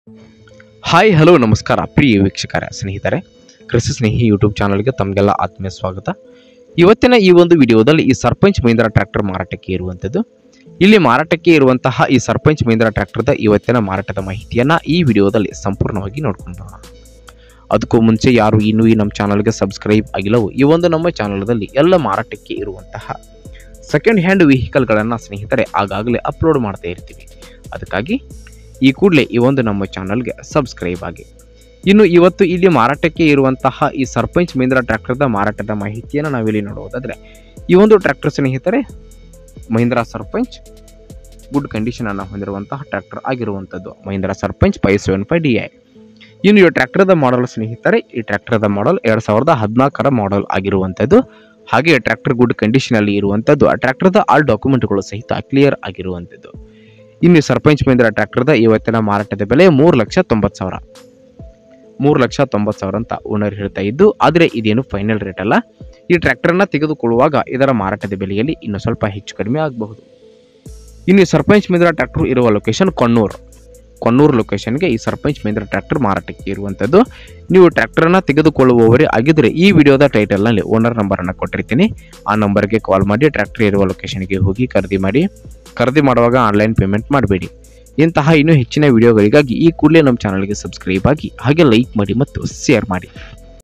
hi hello ನಮಸ್ಕಾರ ಪ್ರಿಯ ವೀಕ್ಷಕರ ಸ್ನೇಹಿತರೆ ಕೃಷಿ ಸ್ನೇಹಿ ಯೂಟ್ಯೂಬ್ ಚಾನಲ್ಗೆ ತಮಗೆಲ್ಲ ಆತ್ಮೀಯ ಸ್ವಾಗತ ಇವತ್ತಿನ ಈ ಒಂದು ವಿಡಿಯೋದಲ್ಲಿ ಈ ಸರ್ಪಂಚ್ ಮಹೀಂದ್ರ ಟ್ರ್ಯಾಕ್ಟರ್ ಮಾರಾಟಕ್ಕೆ ಇರುವಂಥದ್ದು ಇಲ್ಲಿ ಮಾರಾಟಕ್ಕೆ ಇರುವಂತಹ ಈ ಸರ್ಪಂಚ್ ಮಹೀಂದ್ರ ಟ್ರ್ಯಾಕ್ಟರ್ದ ಇವತ್ತಿನ ಮಾರಾಟದ ಮಾಹಿತಿಯನ್ನು ಈ ವಿಡಿಯೋದಲ್ಲಿ ಸಂಪೂರ್ಣವಾಗಿ ನೋಡ್ಕೊಂಡು ಬರೋಣ ಅದಕ್ಕೂ ಮುಂಚೆ ಯಾರು ಇನ್ನೂ ಈ ನಮ್ಮ ಚಾನಲ್ಗೆ ಸಬ್ಸ್ಕ್ರೈಬ್ ಆಗಿಲ್ಲವೋ ಈ ಒಂದು ನಮ್ಮ ಚಾನಲ್ದಲ್ಲಿ ಎಲ್ಲ ಮಾರಾಟಕ್ಕೆ ಇರುವಂತಹ ಸೆಕೆಂಡ್ ಹ್ಯಾಂಡ್ ವೆಹಿಕಲ್ಗಳನ್ನು ಸ್ನೇಹಿತರೆ ಆಗಾಗಲೇ ಅಪ್ಲೋಡ್ ಮಾಡ್ತಾ ಇರ್ತೀವಿ ಅದಕ್ಕಾಗಿ ಈ ಕೂಡಲೇ ಈ ಒಂದು ನಮ್ಮ ಚಾನಲ್ಗೆ ಸಬ್ಸ್ಕ್ರೈಬ್ ಆಗಿ ಇನ್ನು ಇವತ್ತು ಇಲ್ಲಿ ಮಾರಾಟಕ್ಕೆ ಇರುವಂತಹ ಈ ಸರ್ಪಂಚ್ ಮಹೀಂದ್ರ ಟ್ರ್ಯಾಕ್ಟರ್ದ ಮಾರಾಟದ ಮಾಹಿತಿಯನ್ನು ನಾವಿಲ್ಲಿ ನೋಡುವುದಾದರೆ ಈ ಒಂದು ಟ್ರ್ಯಾಕ್ಟರ್ ಸ್ನೇಹಿತರೆ ಮಹೀಂದ್ರ ಸರ್ಪಂಚ್ ಗುಡ್ ಕಂಡೀಷನ್ ಅನ್ನು ಹೊಂದಿರುವಂತಹ ಟ್ರ್ಯಾಕ್ಟರ್ ಆಗಿರುವಂಥದ್ದು Mahindra Sarpanch five seven five D I ಇನ್ನು ಈ ಟ್ರ್ಯಾಕ್ಟರ್ದ ಮಾಡಲ್ ಸ್ನೇಹಿತರೆ ಈ ಟ್ರ್ಯಾಕ್ಟರ್ದ ಮಾಡಲ್ ಎರಡು ಸಾವಿರದ ಹದಿನಾಲ್ಕರ ಮಾಡಲ್ ಆಗಿರುವಂಥದ್ದು ಹಾಗೆ ಟ್ರ್ಯಾಕ್ಟರ್ ಗುಡ್ ಕಂಡೀಷನಲ್ಲಿ ಇರುವಂಥದ್ದು ಆ ಟ್ರ್ಯಾಕ್ಟರ್ದ ಆಲ್ ಡಾಕ್ಯುಮೆಂಟ್ಗಳು ಸಹಿತ ಕ್ಲಿಯರ್ ಆಗಿರುವಂಥದ್ದು ಇನ್ನು ಸರ್ಪಂಚ್ ಮಹೀಂದ್ರ ಟ್ರ್ಯಾಕ್ಟರ್ದ ಇವತ್ತಿನ ಮಾರಾಟದ ಬೆಲೆ ಮೂರು ಲಕ್ಷ ತೊಂಬತ್ತು ಸಾವಿರ ಮೂರು ಲಕ್ಷ ತೊಂಬತ್ತು ಸಾವಿರ ಅಂತ ಓನರ್ ಹೇಳ್ತಾ ಇದ್ದು ಆದರೆ ಇದೇನು ಫೈನಲ್ ರೇಟ್ ಅಲ್ಲ ಈ ಟ್ರ್ಯಾಕ್ಟರ್ನ ತೆಗೆದುಕೊಳ್ಳುವಾಗ ಇದರ ಮಾರಾಟದ ಬೆಲೆಯಲ್ಲಿ ಇನ್ನು ಸ್ವಲ್ಪ ಹೆಚ್ಚು ಕಡಿಮೆ ಆಗಬಹುದು ಇನ್ನು ಈ ಸರ್ಪಂಚ್ ಮಹೀಂದ್ರ ಟ್ರ್ಯಾಕ್ಟರ್ ಇರುವ ಲೊಕೇಶನ್ ಕೊಣ್ಣೂರು ಕೊಣ್ಣೂರು ಲೊಕೇಶನ್ಗೆ ಈ ಸರ್ಪಂಚ್ ಮಹೀಂದ್ರ ಟ್ರ್ಯಾಕ್ಟರ್ ಮಾರಾಟಕ್ಕೆ ಇರುವಂಥದ್ದು ನೀವು ಟ್ರ್ಯಾಕ್ಟರ್ನ ತೆಗೆದುಕೊಳ್ಳುವವರೇ ಆಗಿದ್ದರೆ ಈ ವಿಡಿಯೋದ ಟೈಟಲ್ನಲ್ಲಿ ಓನರ್ ನಂಬರನ್ನು ಕೊಟ್ಟಿರ್ತೀನಿ ಆ ನಂಬರ್ಗೆ ಕಾಲ್ ಮಾಡಿ ಟ್ರ್ಯಾಕ್ಟರ್ ಇರುವ ಲೊಕೇಶನ್ಗೆ ಹೋಗಿ ಖರೀದಿ ಮಾಡಿ ಖರೀದಿ ಮಾಡುವಾಗ ಆನ್ಲೈನ್ ಪೇಮೆಂಟ್ ಮಾಡಬೇಡಿ ಇಂತಹ ಇನ್ನೂ ಹೆಚ್ಚಿನ ವಿಡಿಯೋಗಳಿಗಾಗಿ ಈ ಕೂಡಲೇ ನಮ್ಮ ಚಾನಲ್ಗೆ ಸಬ್ಸ್ಕ್ರೈಬ್ ಆಗಿ ಹಾಗೆ ಲೈಕ್ ಮಾಡಿ ಮತ್ತು ಶೇರ್ ಮಾಡಿ